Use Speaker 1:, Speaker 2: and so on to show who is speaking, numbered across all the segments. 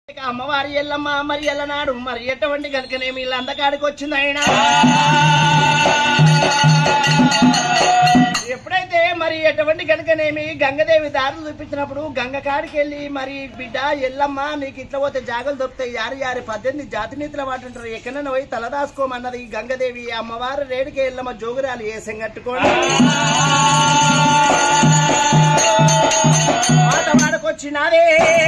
Speaker 1: ఇక అమ్మవారి ఎల్లమ్మ మరి ఎల్లనాడు మరి ఎటువంటి కనుకనేమి వీళ్ళ అందకాడికి వచ్చింది ఆయన ఎప్పుడైతే మరి ఎటువంటి కనుకనేమి గంగదేవి దారులు చూపించినప్పుడు గంగ కాడికి వెళ్ళి మరి బిడ్డ ఎల్లమ్మ నీకు ఇట్లా పోతే జాగలు దొరుకుతాయి యారి యారి పద్దెనిమిది జాతి నీతుల మాట ఉంటారు ఎక్కడైనా పోయి తలదాసుకోమన్నది ఈ గంగదేవి అమ్మవారు రేడికే ఎల్లమ్మ జోగురాలు ఏసం కట్టుకోండి మాట మాడకొచ్చినారే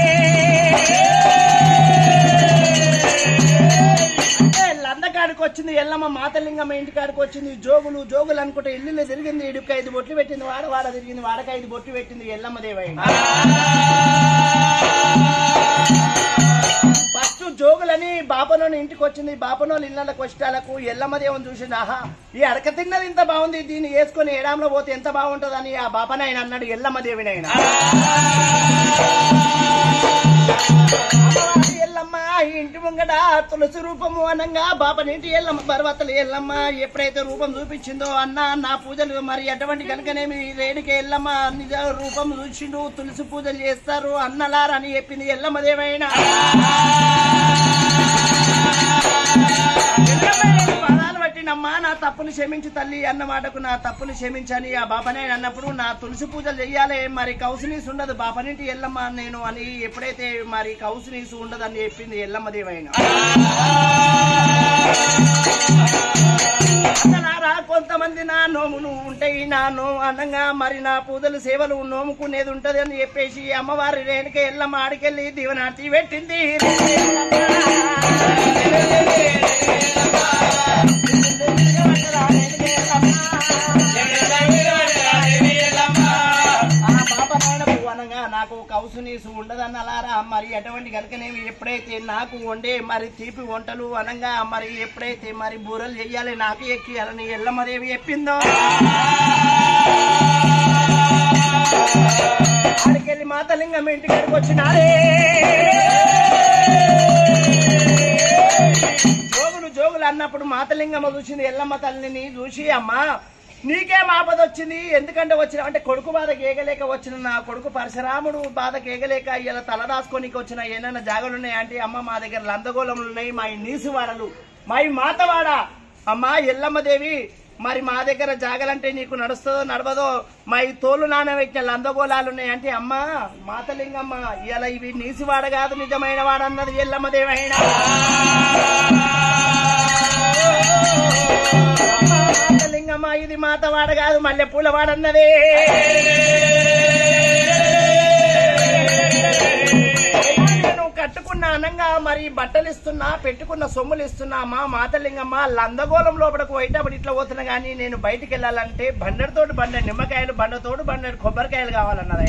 Speaker 1: అంటే లందకాడికి వచ్చింది ఎల్లమ్మ మాతలింగమ్మ ఇంటి కాడికి వచ్చింది జోగులు జోగులు అనుకుంటే ఇల్లు తిరిగింది ఇడుక ఐదు బొట్లు పెట్టింది వాడ వాడ తిరిగింది వాడక ఐదు బొట్లు పెట్టింది ఎల్లమ్మ దేవయ్య ఫస్ట్ జోగులని బాపనోని ఇంటికి వచ్చింది బాపనోని ఇళ్ళ కష్టాలకు ఎల్లమ్మ దేవుని చూసింది ఆహా ఈ అడక తిన్నది ఇంత బాగుంది దీన్ని వేసుకొని ఎడాంలో పోతే ఎంత బాగుంటదని ఆ బాపనాయన అన్నాడు ఎల్లమ్మ దేవినైనా అమ్మవారి ఎల్లమ్మ ఈ ఇంటి ముంగట తులసి రూపము అనంగా బాపనింటి ఎల్లమ్మ పర్వతలు ఎల్లమ్మ ఎప్పుడైతే రూపం చూపించిందో అన్న నా పూజలు మరి ఎటువంటి కనుకనేమి రేణుకి ఎల్లమ్మ నిజ రూపం చూసిండు తులసి పూజలు చేస్తారు అన్నలారని చెప్పింది ఎల్లమ్మ దేవైనా పదాలు పట్టినమ్మా నా తప్పులు క్షమించు తల్లి అన్న మాటకు నా తప్పులు క్షమించని ఆ బాపనే అన్నప్పుడు నా తులసి పూజలు చెయ్యాలి మరి కౌసునీసు ఉండదు బాపనింటి ఎల్లమ్మ నేను అని ఎప్పుడైతే మరి కౌసునీసు ఉండదని చెప్పింది ఎల్లమ్మ దేవైన అన్నలారా కొంతమంది నా నోములు ఉంటాయి నా నో అనంగా మరి నా పూజలు సేవలు నోముకునేది ఉంటది అని చెప్పేసి అమ్మవారి రేణుక ఎల్లమ్మ ఆడికెళ్ళి దీవనార్తి పెట్టింది ఆ పాపనాయనకు అనగా నాకు కౌసు నీసు ఉండదన్నలారా మరి ఎటువంటి కనుకనేమి ఎప్పుడైతే నాకు వండే మరి తీపి వంటలు అనగా మరి ఎప్పుడైతే మరి బూరలు చెయ్యాలి నాకు ఎక్కియాలని ఎల్లమ్మదేవి చెప్పిందో ఆడికెళ్ళి మాతలింగం ఇంటికి వచ్చినారే జోగులు జోగులు అన్నప్పుడు మాతలింగమ్మ చూసింది ఎల్లమ్మ తల్లిని చూసి అమ్మా నీకేం ఆపద వచ్చింది ఎందుకంటే వచ్చిన అంటే కొడుకు బాధ కేగలేక వచ్చిన నా కొడుకు పరశురాముడు బాధ కేగలేక ఇలా తలదాసుకోనికి వచ్చిన ఏమైనా జాగలు ఉన్నాయి అంటే అమ్మ మా దగ్గర లందగోళములు ఉన్నాయి మా ఈ నీసువాడలు మా ఈ మాతవాడ అమ్మ ఎల్లమ్మ దేవి మరి మా దగ్గర జాగలంటే నీకు నడుస్తుందో నడవదో మా ఈ తోలు నానబెట్టిన లందగోళాలు ఉన్నాయి అంటే అమ్మ మాతలింగమ్మ ఇలా ఇవి నీసివాడ కాదు నిజమైన వాడన్నది ఎల్లమ్మ దేవైనా మాతలింగమ్మ ఇది మాతవాడ కాదు మల్లె పూలవాడన్నదే నేను కట్టుకున్న అనంగా మరి బట్టలు ఇస్తున్నా పెట్టుకున్న సొమ్ములు ఇస్తున్నా మా మాతలింగమ్మ లందగోళం లోపలికి పోయేటప్పుడు ఇట్లా పోతున్నా కానీ నేను బయటికి వెళ్ళాలంటే బండెడతోటి బండెడు నిమ్మకాయలు బండతోడు బండెడు కొబ్బరికాయలు కావాలన్నది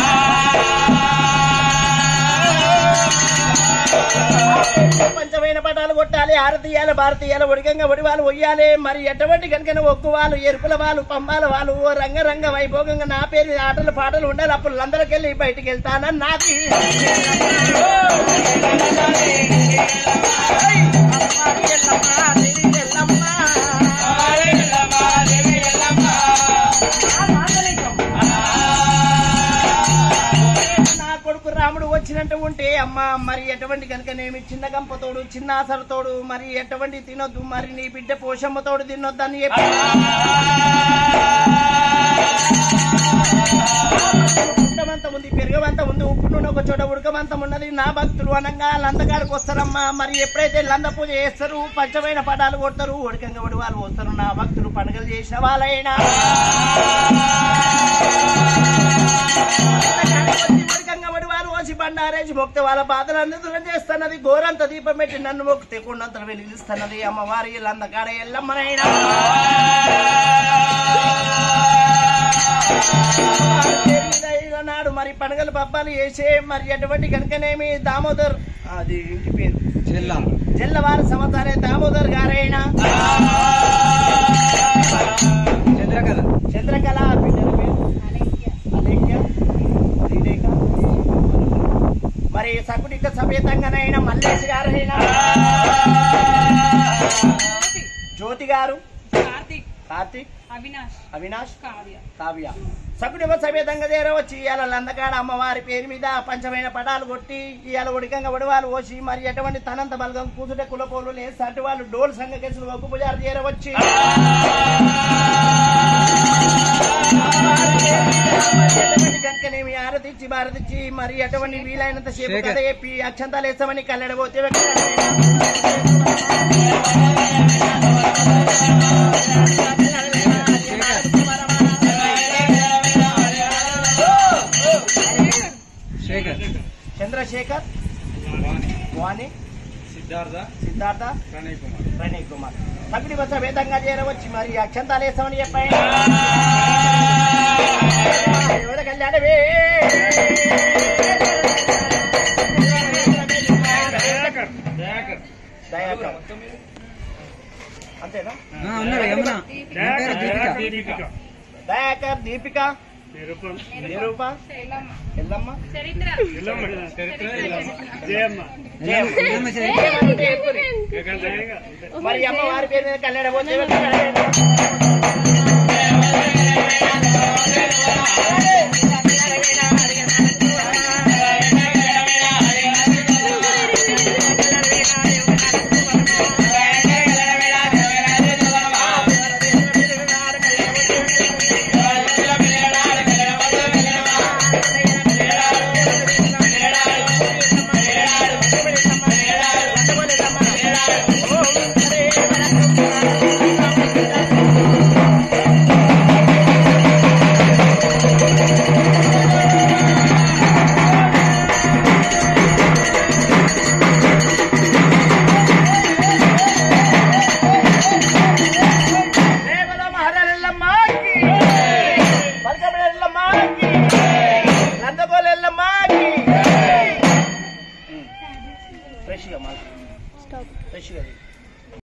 Speaker 1: పంచమైన పటాలు కొట్టాలి ఆరతీయాలి భారతీయాలు ఒడికంగా ఒడివాళ్ళు ఒయ్యాలి మరి ఎటువంటి కనుక ఒక్కు వాళ్ళు ఎరుపుల వాళ్ళు పంబాల వాళ్ళు ఓ రంగరంగ వైభోగంగా నా పేరు మీద ఆటలు పాటలు ఉండాలి అప్పుడు అందరికి వెళ్ళి బయటికి వెళ్తానని నాది నా కొడుకు రాముడు వచ్చినట్టు ఉంటే అమ్మ మరి ఎటువంటి కనుకనేమి చిన్న గంపతోడు చిన్న ఆసరతోడు మరి ఎటువంటి తినొద్దు మరి నీ బిడ్డ పోషమ్మతోడు తినొద్దు అని చెప్పి పుట్టమంత ఉంది పెరగమంత ఉంది ఉప్పు నూనె ఒక చోట ఉడకమంతం ఉన్నది నా భక్తులు అనంగా లందగాడికి వస్తారమ్మా మరి ఎప్పుడైతే లంద పూజ చేస్తారు పంచమైన పటాలు కొడతారు ఉడకంగా ఉడి వాళ్ళు వస్తారు నా భక్తులు పండుగలు చేసిన వాళ్ళైనా ఉడకంగా వారు ఓసి బండారేసి మొక్తే వాళ్ళ బాధలు అన్ని దూరం చేస్తున్నది గోరంత దీపం పెట్టి నన్ను మొక్కితే కొండంత వెలిగిస్తున్నది అమ్మవారి లందగాడ ఎల్లమ్మనైనా నాడు మరి పండుగలు పబ్బాలు చేసే మరి ఎటువంటి కనుకనేమి దామోదర్ అది ఇంటి పేరు
Speaker 2: చెల్ల
Speaker 1: చెల్లవారి సంవత్సరే దామోదర్ గారైనా
Speaker 2: చంద్రకళ
Speaker 1: చంద్రకళ బిడ్డల పేరు అలేఖ్య శ్రీలేఖ మరి సకుటిక సమేతంగానైనా మల్లేష్ గారైనా జ్యోతి గారు
Speaker 3: కార్తీక్
Speaker 1: కార్తీక్
Speaker 3: అవినాష్
Speaker 1: అవినాష్
Speaker 3: కావ్య
Speaker 1: కావ్య సకుడిమ సమేతంగా చేరవచ్చి ఇవాళ లందకాడ అమ్మవారి పేరు మీద పంచమైన పటాలు కొట్టి ఇవాళ ఉడికంగా వడివాలు పోసి మరి ఎటువంటి తనంత బలగం కూతుట కులపోలు లేదు సటి వాళ్ళు డోలు సంఘ కేసులు ఒక్కు పుజారు చేరవచ్చి గంకనేమి ఆరతిచ్చి భారతిచ్చి మరి ఎటువంటి వీలైనంత సేపు
Speaker 2: శేఖర్.
Speaker 1: కథ చెప్పి అక్షంతాలు వేస్తామని కల్లెడబోతే
Speaker 2: శేఖర్
Speaker 1: చంద్రశేఖర్
Speaker 2: వాణి
Speaker 1: వాణి
Speaker 2: సిద్ధార్థ
Speaker 1: సిద్ధార్థ
Speaker 2: ప్రణయ్ కుమార్
Speaker 1: ప్రణయ్ కుమార్ సగుడి వద్ద వేదంగా చేరవచ్చి మరి అక్షంతాలు వేస్తామని చెప్పాయి ఎవడ కళ్యాణమే దయాకర్ అంతేనా
Speaker 2: ఆ, ఉన్నాడు యమున నా పేరు దీపిక
Speaker 1: దయాకర్ దీపిక నిరూప
Speaker 3: శైలమ్మ
Speaker 1: ఎల్లమ్మ
Speaker 3: చరిత్ర
Speaker 1: జయమ్మ.
Speaker 2: యమ్మ చే-
Speaker 1: జయమ్మ అంటే ఎక్కువనే. మరి అమ్మ వారి పేరు మీద కళ్యాణ పోతే దేవల మహారాజల్లమ్మకి పలకబడల్లమ్మకి నందగోలల్లమ్మకి ఫ్రెష్గా మాకు ఫ్రెష్గా